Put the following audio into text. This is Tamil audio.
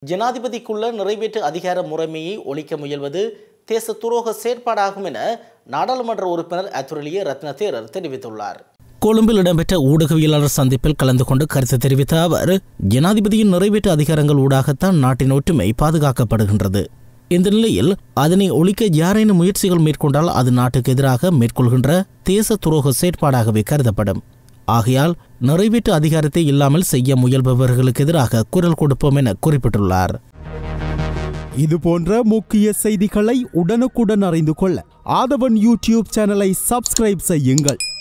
ஜனாதிபதிக்குள்ள நிறைவேற்று அதிகார முறைமையை ஒழிக்க முயல்வது தேச துரோக செயற்பாடாகும் என நாடாளுமன்ற உறுப்பினர் அத்துரலிய ரத்ன தேரர் தெரிவித்துள்ளார் கொழும்பில் இடம்பெற்ற ஊடகவியலாளர் சந்திப்பில் கலந்து கொண்டு கருத்து தெரிவித்த அவர் ஜனாதிபதியின் நிறைவேற்று அதிகாரங்கள் ஊடாகத்தான் நாட்டின் ஒற்றுமை பாதுகாக்கப்படுகின்றது இந்த நிலையில் அதனை ஒழிக்க யாரேனும் முயற்சிகள் மேற்கொண்டால் அது நாட்டுக்கு எதிராக மேற்கொள்கின்ற தேச துரோக செயற்பாடாகவே கருதப்படும் ஆகையால் நிறைவேற்று அதிகாரத்தை இல்லாமல் செய்ய முயல்பவர்களுக்கு எதிராக குரல் கொடுப்போம் என குறிப்பிட்டுள்ளார் இது போன்ற முக்கிய செய்திகளை உடனுக்குடன் அறிந்து கொள்ள ஆதவன் யூடியூப் சேனலை சப்ஸ்கிரைப் செய்யுங்கள்